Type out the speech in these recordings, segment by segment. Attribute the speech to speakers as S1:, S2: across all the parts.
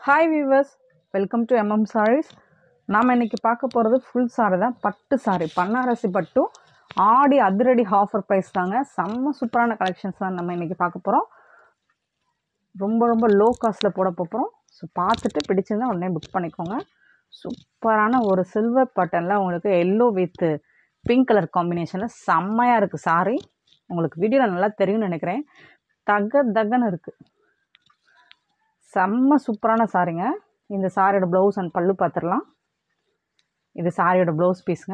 S1: hi viewers welcome to MM sarees நாம் இன்னைக்கு பார்க்க போகிறது ஃபுல் சாரி தான் பட்டு சாரி பன்னாரசி பட்டு ஆடி அதிரடி ஆஃபர் ப்ரைஸ் தாங்க செம்ம சூப்பரான கலெக்ஷன்ஸ் தான் நம்ம இன்னைக்கு பார்க்க போகிறோம் ரொம்ப ரொம்ப லோ காஸ்ட்டில் போட போகிறோம் ஸோ பார்த்துட்டு பிடிச்சிருந்தா உடனே புக் பண்ணிக்கோங்க சூப்பரான ஒரு சில்வர் பட்டனில் உங்களுக்கு எல்லோ வித் பிங்க் கலர் காம்பினேஷனில் செம்மையாக இருக்குது சாரி உங்களுக்கு வீடியோவில் நல்லா தெரியும்னு நினைக்கிறேன் தக தகன்னு இருக்குது செம்ம சூப்பரான சாரிங்க இந்த சாரியோட ப்ளவுஸ் அண்ட் பல்லு பார்த்துடலாம் இது சாரியோட ப்ளவுஸ் பீஸுங்க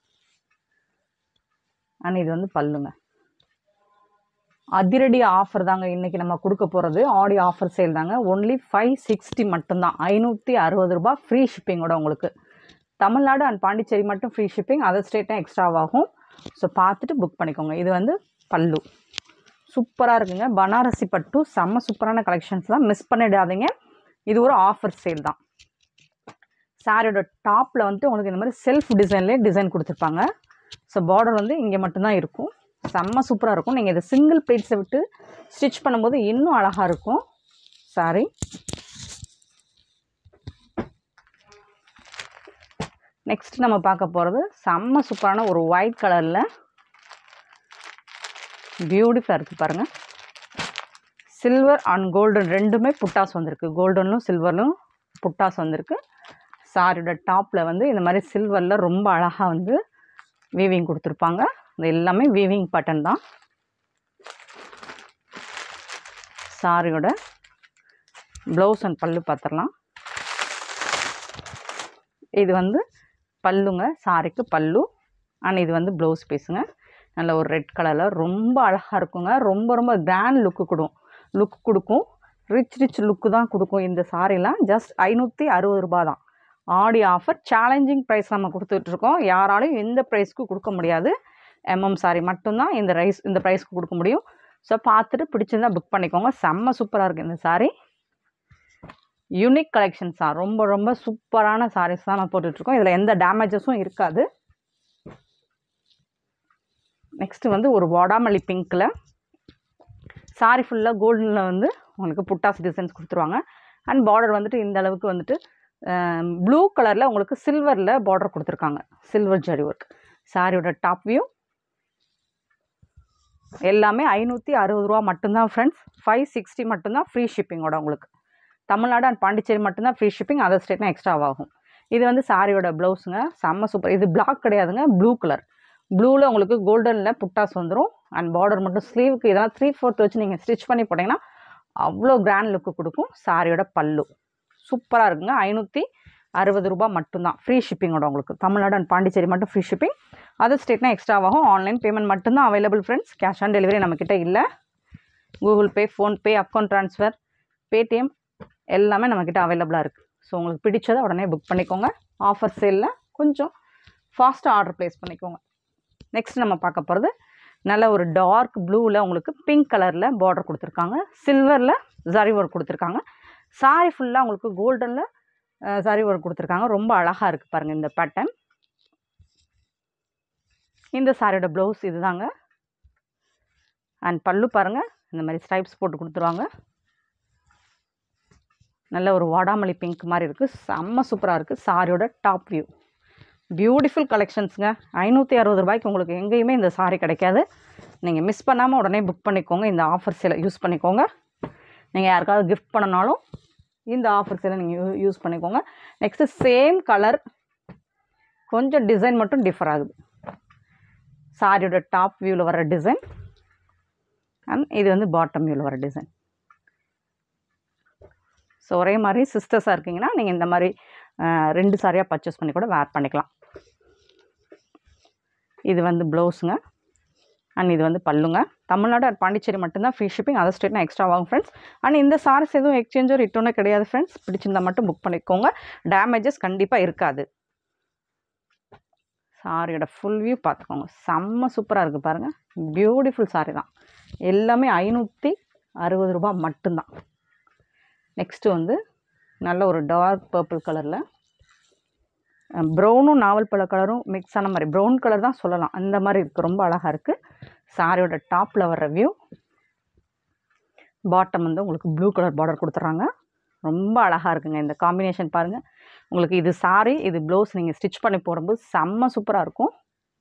S1: அண்ட் இது வந்து பல்லுங்க அதிரடி ஆஃபர் தாங்க இன்றைக்கி நம்ம கொடுக்க போகிறது ஆடி ஆஃபர் சேல் தாங்க ஒன்லி ஃபைவ் சிக்ஸ்டி மட்டும்தான் ஐநூற்றி அறுபது ரூபாய் ஃப்ரீ ஷிப்பிங்கோட உங்களுக்கு தமிழ்நாடு அண்ட் பாண்டிச்சேரி மட்டும் ஃப்ரீ ஷிப்பிங் அதர் ஸ்டேட்டும் எக்ஸ்ட்ராவாகும் ஸோ பார்த்துட்டு புக் பண்ணிக்கோங்க இது வந்து பல்லு சூப்பராக இருக்குங்க பனாரசி பட்டு செம்ம சூப்பரான கலெக்ஷன்ஸ் தான் மிஸ் பண்ணிடாதீங்க இது ஒரு ஆஃபர் சேல் தான் சாரியோட டாப்பில் வந்துட்டு உங்களுக்கு இந்த மாதிரி செல்ஃப் டிசைன்லேயே டிசைன் கொடுத்துருப்பாங்க ஸோ பார்டர் வந்து இங்கே மட்டும்தான் இருக்கும் செம்ம சூப்பராக இருக்கும் நீங்கள் இதை சிங்கிள் பிளேட்ஸை விட்டு ஸ்டிச் பண்ணும்போது இன்னும் அழகாக இருக்கும் சாரி நெக்ஸ்ட் நம்ம பார்க்க போகிறது செம்ம சூப்பரான ஒரு ஒயிட் கலரில் பியூட்டிஃபுல்லாக இருக்குது பாருங்கள் சில்வர் அண்ட் கோல்டன் ரெண்டுமே புட்டாஸ் வந்திருக்கு கோல்டனும் சில்வர்லும் புட்டாஸ் வந்திருக்கு சாரியோட டாப்பில் வந்து இந்த மாதிரி சில்வரில் ரொம்ப அழகாக வந்து வீவிங் கொடுத்துருப்பாங்க இது எல்லாமே வீவிங் பட்டன் தான் சாரியோட ப்ளவுஸ் அண்ட் பல்லு பார்த்துடலாம் இது வந்து பல்லுங்க சாரிக்கு பல்லு அண்ட் இது வந்து ப்ளவுஸ் பீஸுங்க நல்ல ஒரு ரெட் கலரில் ரொம்ப அழகாக இருக்குங்க ரொம்ப ரொம்ப கிராண்ட் லுக்கு கொடுக்கும் லுக் கொடுக்கும் ரிச் ரிச் லுக்கு தான் கொடுக்கும் இந்த சாரீலாம் ஜஸ்ட் ஐநூற்றி அறுபது ரூபா தான் ஆடி ஆஃபர் சேலஞ்சிங் ப்ரைஸ் நம்ம கொடுத்துட்ருக்கோம் யாராலையும் எந்த ப்ரைஸ்க்கு கொடுக்க முடியாது எம்எம் சாரி மட்டும்தான் இந்த ரைஸ் இந்த ப்ரைஸ்க்கு கொடுக்க முடியும் ஸோ பார்த்துட்டு பிடிச்சிருந்தா புக் பண்ணிக்கோங்க செம்ம சூப்பராக இருக்குது இந்த சாரீ யூனிக் கலெக்ஷன்ஸ் தான் ரொம்ப ரொம்ப சூப்பரான சாரீஸ் தான் நான் போட்டுட்ருக்கோம் இதில் எந்த டேமேஜஸும் இருக்காது நெக்ஸ்ட்டு வந்து ஒரு வாடாமல்லி பிங்க்கில் சாரி ஃபுல்லாக கோல்டனில் வந்து உங்களுக்கு புட்டாஸ் டிசைன்ஸ் கொடுத்துருவாங்க அண்ட் பார்டர் வந்துட்டு இந்த அளவுக்கு வந்துட்டு ப்ளூ கலரில் உங்களுக்கு சில்வரில் பார்டர் கொடுத்துருக்காங்க சில்வர் ஜரி ஒர்க் சாரியோட டாப் வியூ எல்லாமே ஐநூற்றி அறுபது ரூபா மட்டும்தான் ஃப்ரெண்ட்ஸ் ஃபைவ் சிக்ஸ்டி மட்டும்தான் ஃப்ரீ ஷிப்பிங்கோட உங்களுக்கு தமிழ்நாடு அண்ட் பாண்டிச்சேரி மட்டும்தான் ஃப்ரீ ஷிப்பிங் அதர் ஸ்டேட்னா எக்ஸ்ட்ரா ஆகும் இது வந்து சாரியோட ப்ளவுஸுங்க செம்ம சூப்பர் இது பிளாக் கிடையாதுங்க ப்ளூ கலர் ப்ளூவில் உங்களுக்கு கோல்டனில் புட்டாஸ் வந்துடும் அண்ட் பார்டர் மட்டும் ஸ்லீவுக்கு இதெல்லாம் த்ரீ ஃபோர்த் வச்சு நீங்கள் ஸ்டிச் பண்ணி போட்டிங்கன்னா அவ்வளோ கிராண்ட் லுக்கு கொடுக்கும் சாரியோட பல்லு சூப்பராக இருக்குங்க ஐநூற்றி அறுபது ரூபா மட்டும்தான் ஃப்ரீ ஷிப்பிங்கோட உங்களுக்கு தமிழ்நாடு அண்ட் பாண்டிச்சேரி மட்டும் ஃப்ரீ ஷிப்பிங் அதர் ஸ்டேட்னா எக்ஸ்ட்ராவாகும் ஆன்லைன் பேமெண்ட் மட்டும்தான் available friends cash on delivery நம்மக்கிட்ட இல்லை Google Pay PhonePe account transfer Paytm எல்லாமே நம்மக்கிட்ட அவைலபிளாக இருக்குது ஸோ உங்களுக்கு பிடிச்சதை உடனே புக் பண்ணிக்கோங்க ஆஃபர் சேலில் கொஞ்சம் ஃபாஸ்ட்டாக ஆர்டர் ப்ளேஸ் பண்ணிக்கோங்க நெக்ஸ்ட் நம்ம பார்க்க போகிறது நல்ல ஒரு டார்க் ப்ளூவில் உங்களுக்கு பிங்க் கலரில் பார்டர் கொடுத்துருக்காங்க சில்வரில் ஜரி ஒர்க் கொடுத்துருக்காங்க சாரி ஃபுல்லாக உங்களுக்கு கோல்டனில் சரி ஒர்க் கொடுத்துருக்காங்க ரொம்ப அழகாக இருக்குது பாருங்கள் இந்த பேட்டர்ன் இந்த சாரியோட ப்ளவுஸ் இதுதாங்க அண்ட் பல்லு பாருங்கள் இந்த மாதிரி ஸ்ட்ரைப்ஸ் போட்டு கொடுத்துருவாங்க நல்ல ஒரு வாடாமல்லி பிங்க் மாதிரி இருக்குது செம்ம சூப்பராக இருக்குது சாரியோட டாப் வியூ பியூட்டிஃபுல் கலெக்ஷன்ஸுங்க ஐநூற்றி அறுபது ரூபாய்க்கு உங்களுக்கு எங்கேயுமே இந்த சாரி கிடைக்காது நீங்கள் மிஸ் பண்ணாமல் உடனே புக் பண்ணிக்கோங்க இந்த ஆஃபர் சேலை யூஸ் பண்ணிக்கோங்க நீங்கள் யாருக்காவது கிஃப்ட் பண்ணனாலும் இந்த ஆஃபர் சேலை நீங்கள் யூஸ் பண்ணிக்கோங்க நெக்ஸ்ட்டு சேம் கலர் கொஞ்சம் டிசைன் மட்டும் டிஃபர் ஆகுது சாரியோட டாப் வியூவில் வர டிசைன் அண்ட் இது வந்து பாட்டம் வியூவில் வர டிசைன் ஸோ ஒரே மாதிரி சிஸ்டர்ஸாக இருக்கீங்கன்னா நீங்கள் இந்த மாதிரி ரெண்டு சாரியாக பர்ச்சேஸ் பண்ணி கூட வேர் பண்ணிக்கலாம் இது வந்து ப்ளவுஸுங்க அண்ட் இது வந்து பல்லுங்க தமிழ்நாடு அண்ட் பாண்டிச்சேரி மட்டும்தான் ஃப்ரீ ஷிப்பிங் அதர் ஸ்டேட்னா எக்ஸ்ட்ரா ஆகும் ஃப்ரெண்ட்ஸ் அண்ட் இந்த சாரீஸ் எதுவும் எக்ஸ்சேஞ்சோ ரிட்டர்னோ கிடையாது ஃப்ரெண்ட்ஸ் பிடிச்சிருந்தா மட்டும் புக் பண்ணிக்கோங்க டேமேஜஸ் கண்டிப்பாக இருக்காது சாரியோட ஃபுல் வியூ பார்த்துக்கோங்க செம்ம சூப்பராக இருக்குது பாருங்கள் பியூட்டிஃபுல் சாரி தான் எல்லாமே ஐநூற்றி அறுபது ரூபா மட்டும்தான் நெக்ஸ்ட்டு வந்து நல்ல ஒரு டார்க் பர்பிள் கலரில் ப்ரௌனும் நாவல் பழ கலரும் மிக்ஸ் ஆன மாதிரி ப்ரௌன் கலர் தான் சொல்லலாம் அந்த மாதிரி இருக்குது ரொம்ப அழகாக இருக்குது சாரியோட டாப்பில் வர வியூ பாட்டம் வந்து உங்களுக்கு ப்ளூ கலர் பார்டர் கொடுத்துட்றாங்க ரொம்ப அழகாக இருக்குங்க இந்த காம்பினேஷன் பாருங்கள் உங்களுக்கு இது சாரி இது ப்ளவுஸ் நீங்கள் ஸ்டிச் பண்ணி போடும்போது செம்ம சூப்பராக இருக்கும்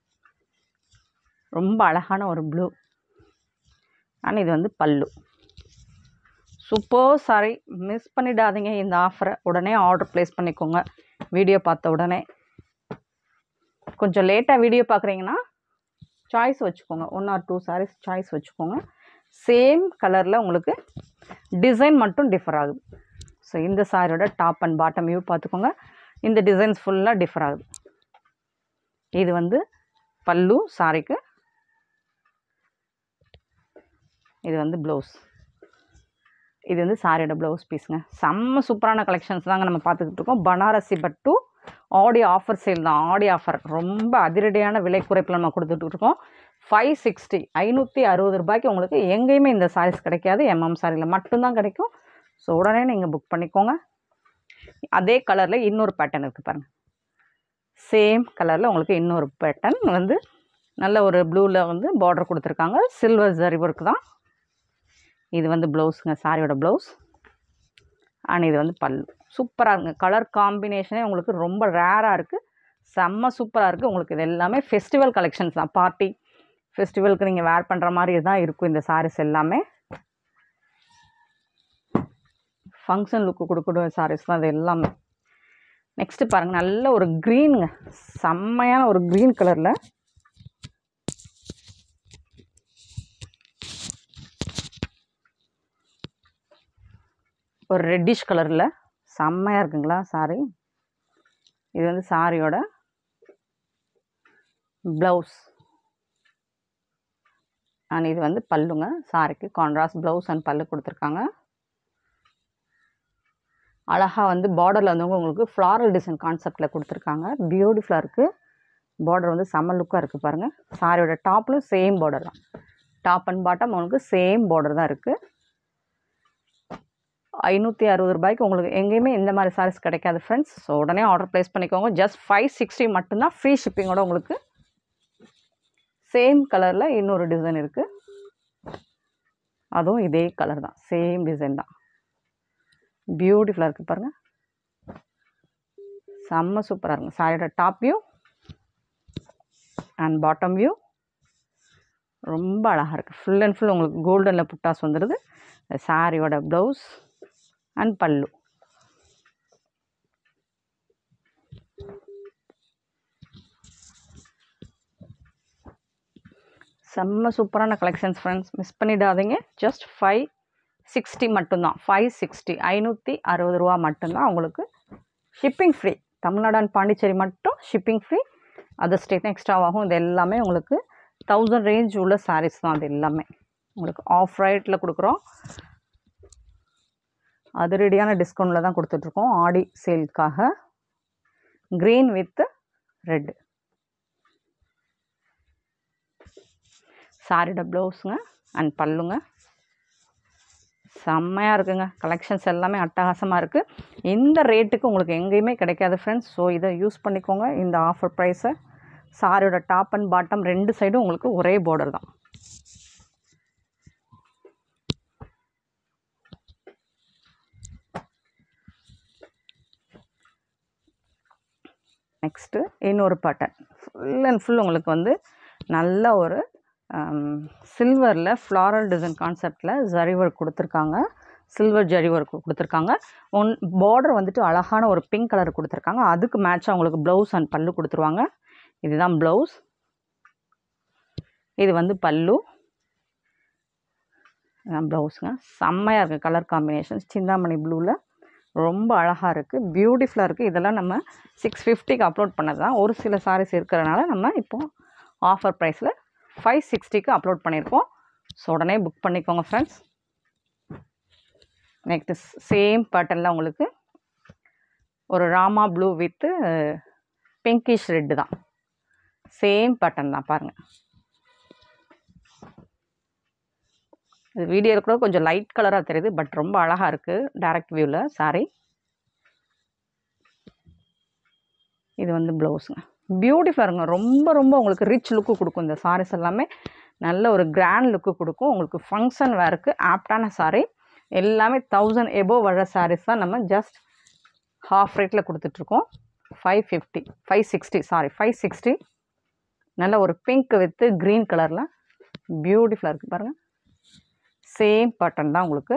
S1: ரொம்ப அழகான ஒரு ப்ளூ ஆனால் இது வந்து பல்லு சூப்பர் சாரி மிஸ் பண்ணிடாதீங்க இந்த ஆஃபரை உடனே ஆர்டர் ப்ளேஸ் பண்ணிக்கோங்க வீடியோ பார்த்த உடனே கொஞ்சம் லேட்டாக வீடியோ பார்க்குறீங்கன்னா சாய்ஸ் வச்சுக்கோங்க one or two sarees choice வச்சுக்கோங்க சேம் கலரில் உங்களுக்கு டிசைன் மட்டும் டிஃபர் ஆகுது ஸோ இந்த சாரியோட டாப் அண்ட் பாட்டம் வியூ பார்த்துக்கோங்க இந்த டிசைன்ஸ் ஃபுல்லாக டிஃபர் ஆகுது இது வந்து பல்லு சாரிக்கு இது வந்து ப்ளவுஸ் இது வந்து சாரியோட ப்ளவுஸ் பீஸுங்க செம்ம சூப்பரான கலெக்ஷன்ஸ் தாங்க நம்ம பார்த்துக்கிட்டு இருக்கோம் பனாரசி பட்டு ஆடி ஆஃபர் சேல் தான் ஆடி ஆஃபர் ரொம்ப அதிரடியான விலை குறைப்பில் நம்ம கொடுத்துட்டு இருக்கோம் ஃபைவ் சிக்ஸ்டி ஐநூற்றி அறுபது ரூபாய்க்கு உங்களுக்கு எங்கேயுமே இந்த சாரீஸ் கிடைக்காது எம்எம் சாரியில் மட்டும்தான் கிடைக்கும் ஸோ உடனே நீங்கள் புக் பண்ணிக்கோங்க அதே கலரில் இன்னொரு பேட்டர்ன் இருக்குது பாருங்கள் சேம் கலரில் உங்களுக்கு இன்னொரு பேட்டர்ன் வந்து நல்ல ஒரு ப்ளூவில் வந்து பார்டர் கொடுத்துருக்காங்க சில்வர் ஜரி ஒர்க் தான் இது வந்து ப்ளவுஸுங்க சாரியோட ப்ளவுஸ் அண்ட் இது வந்து பல்லு சூப்பராக இருக்குங்க கலர் காம்பினேஷனே உங்களுக்கு ரொம்ப ரேராக இருக்குது செம்ம சூப்பராக இருக்குது உங்களுக்கு இது எல்லாமே ஃபெஸ்டிவல் கலெக்ஷன்ஸ் தான் பார்ட்டி ஃபெஸ்டிவலுக்கு நீங்கள் வேர் பண்ணுற மாதிரி தான் இருக்கும் இந்த சாரீஸ் எல்லாமே ஃபங்க்ஷன் லுக்கு கொடுக்கக்கூடிய சாரீஸ் தான் இது எல்லாமே நெக்ஸ்ட்டு பாருங்கள் நல்ல ஒரு க்ரீனுங்க செம்மையான ஒரு க்ரீன் கலரில் ஒரு ரெட்டிஷ் கலரில் செம்மையாக இருக்குங்களா சாரி இது வந்து சாரியோட ப்ளவுஸ் அண்ட் இது வந்து பல்லுங்க சாரிக்கு கான்ட்ராஸ்ட் ப்ளவுஸ் அண்ட் பல்லு கொடுத்துருக்காங்க அழகாக வந்து பார்டரில் வந்து உங்களுக்கு ஃப்ளாரல் டிசைன் கான்செப்டில் கொடுத்துருக்காங்க பியூட்டிஃபுல்லாக இருக்குது பார்டர் வந்து செம்ம லுக்காக இருக்குது பாருங்கள் சாரியோட டாப்லும் சேம் பார்டர் தான் டாப் அண்ட் பாட்டம் உங்களுக்கு சேம் பார்டர் தான் இருக்குது ஐநூற்றி அறுபது ரூபாய்க்கு உங்களுக்கு எங்கேயுமே இந்த மாதிரி சாரீஸ் கிடைக்காது ஃப்ரெண்ட்ஸ் ஸோ உடனே ஆர்டர் ப்ளேஸ் பண்ணிக்கோங்க ஜஸ்ட் ஃபைவ் சிக்ஸ்டி மட்டும்தான் ஃப்ரீ ஷிப்பிங்கோட உங்களுக்கு சேம் கலரில் இன்னொரு டிசைன் இருக்குது அதுவும் இதே கலர் தான் சேம் டிசைன் தான் பியூட்டிஃபுல்லாக இருக்குது பாருங்கள் செம்ம சூப்பராக இருக்குங்க சாரியோட top view and bottom view ரொம்ப அழகாக இருக்குது ஃபுல் அண்ட் ஃபுல் உங்களுக்கு கோல்டனில் புட்டாஸ் வந்துடுது சாரியோட ப்ளவுஸ் அண்ட் பல்லு செம்ம சூப்பரான கலெக்ஷன்ஸ் ஃப்ரெண்ட்ஸ் மிஸ் பண்ணிடாதீங்க ஜஸ்ட் ஃபைவ் சிக்ஸ்டி மட்டும்தான் ஃபைவ் சிக்ஸ்டி ஐநூற்றி அறுபது ரூபா மட்டும்தான் உங்களுக்கு shipping free Tamil Nadu and Pondicherry மட்டும் ஷிப்பிங் ஃப்ரீ அதர் ஸ்டேட்டும் எக்ஸ்ட்ரா ஆகும் இது எல்லாமே உங்களுக்கு தௌசண்ட் ரேஞ்ச் உள்ள சாரீஸ் தான் அது எல்லாமே உங்களுக்கு ஆஃப் ரைட்டில் கொடுக்குறோம் அதிரடியான டிஸ்கவுண்ட்டில் தான் கொடுத்துட்ருக்கோம் ஆடி சேலுக்காக க்ரீன் வித் ரெட் சாரியோட ப்ளவுஸுங்க அண்ட் பல்லுங்க செம்மையாக இருக்குங்க கலெக்ஷன்ஸ் எல்லாமே அட்டகாசமாக இருக்குது இந்த ரேட்டுக்கு உங்களுக்கு எங்கேயுமே கிடைக்காது ஃப்ரெண்ட்ஸ் ஸோ இதை யூஸ் பண்ணிக்கோங்க இந்த ஆஃபர் ப்ரைஸை சாரியோட டாப் அண்ட் பாட்டம் ரெண்டு சைடும் உங்களுக்கு ஒரே பார்டர் தான் நெக்ஸ்ட்டு இன்னொரு பேட்டர்ன் ஃபுல் அண்ட் ஃபுல் உங்களுக்கு வந்து நல்ல ஒரு சில்வரில் ஃப்ளாரல் டிசைன் கான்செப்டில் ஜரி ஒர்க் கொடுத்துருக்காங்க சில்வர் ஜரி ஒர்க் கொடுத்துருக்காங்க ஒன் பார்டர் வந்துட்டு அழகான ஒரு பிங்க் கலர் கொடுத்துருக்காங்க அதுக்கு மேட்சாக உங்களுக்கு ப்ளவுஸ் அண்ட் பல்லு கொடுத்துருவாங்க இதுதான் ப்ளவுஸ் இது வந்து பல்லு இதான் ப்ளவுஸுங்க செம்மையாக இருக்குது கலர் காம்பினேஷன்ஸ் சிந்தாமணி ப்ளூவில் ரொம்ப அழகாக இருக்குது பியூட்டிஃபுல்லாக இருக்குது இதெல்லாம் நம்ம சிக்ஸ் ஃபிஃப்டிக்கு அப்லோட் பண்ணது தான் ஒரு சில சாரீஸ் இருக்கிறனால நம்ம இப்போது ஆஃபர் ப்ரைஸில் ஃபைவ் சிக்ஸ்டிக்கு அப்லோட் பண்ணியிருக்கோம் ஸோ உடனே புக் பண்ணிக்கோங்க ஃப்ரெண்ட்ஸ் நெக்ஸ்ட் சேம் பேட்டர்னில் உங்களுக்கு ஒரு Rama blue with pinkish red தான் சேம் பேட்டர்ன் தான் பாருங்கள் இது வீடியோவில் கூட கொஞ்சம் லைட் கலராக தெரியுது பட் ரொம்ப அழகாக இருக்குது டைரக்ட் வியூவில் சாரி இது வந்து ப்ளவுஸுங்க பியூட்டிஃபுல்லாக இருங்க ரொம்ப ரொம்ப உங்களுக்கு ரிச் லுக்கு கொடுக்கும் இந்த சாரீஸ் எல்லாமே நல்ல ஒரு கிராண்ட் லுக்கு கொடுக்கும் உங்களுக்கு ஃபங்க்ஷன் வேருக்கு ஆப்டான சாரீ எல்லாமே தௌசண்ட் எபோவ் வர சாரீஸ் தான் நம்ம ஜஸ்ட் ஹாஃப் ரேட்டில் கொடுத்துட்ருக்கோம் five fifty five sixty saree five sixty நல்ல ஒரு பிங்க் வித்து க்ரீன் கலரில் பியூட்டிஃபுல்லாக இருக்குது பாருங்கள் சேம் பேட்டர்ன் தான் உங்களுக்கு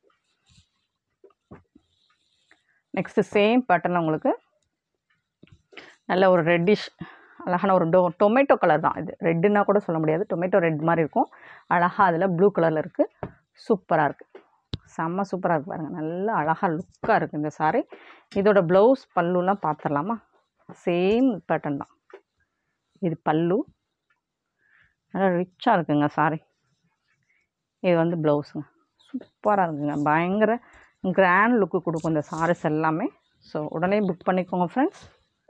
S1: நெக்ஸ்ட்டு சேம் பேட்டர்னில் உங்களுக்கு நல்ல ஒரு ரெட்டிஷ் அழகான ஒரு டொ டொமேட்டோ கலர் தான் இது ரெட்டுன்னா கூட சொல்ல முடியாது டொமேட்டோ ரெட் மாதிரி இருக்கும் அழகாக அதில் ப்ளூ கலரில் இருக்குது சூப்பராக இருக்குது செம்ம சூப்பராக இருக்குது பாருங்கள் நல்லா அழகாக லுக்காக இருக்குது இந்த சாரீ இதோட ப்ளவுஸ் பல்லுலாம் பார்த்துடலாமா சேம் பேட்டர்ன் தான் இது பல்லு நல்லா ரிச்சாக இருக்குங்க சாரி இது வந்து ப்ளவுஸுங்க சூப்பராக இருக்குங்க பயங்கர கிராண்ட் லுக்கு கொடுக்கும் இந்த சாரீஸ் எல்லாமே ஸோ உடனே புக் பண்ணிக்கோங்க ஃப்ரெண்ட்ஸ்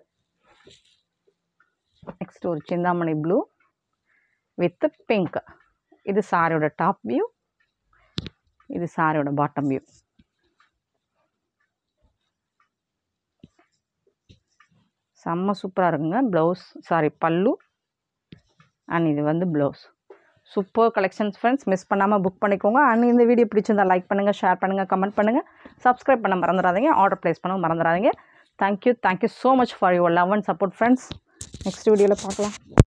S1: நெக்ஸ்ட் ஒரு சிந்தாமணி ப்ளூ வித் பிங்க் இது சாரியோட டாப் வியூ இது சாரியோட பாட்டம் வியூ செம்ம சூப்பராக இருக்குங்க ப்ளவுஸ் சாரி பல்லு அண்ட் இது வந்து blouse super collections friends miss பண்ணாமல் புக் பண்ணிக்கோங்க அண்ட் இந்த வீடியோ பிடிச்சிருந்தா லைக் பண்ணுங்கள் ஷேர் பண்ணுங்கள் கமெண்ட் பண்ணுங்கள் சப்ஸ்கிரைப் பண்ண மறந்துடாதீங்க ஆர்டர் ப்ளேஸ் பண்ண மறந்துடாதீங்க thank you thank you so much for your love and support friends next வீடியோவில் பார்க்கலாம்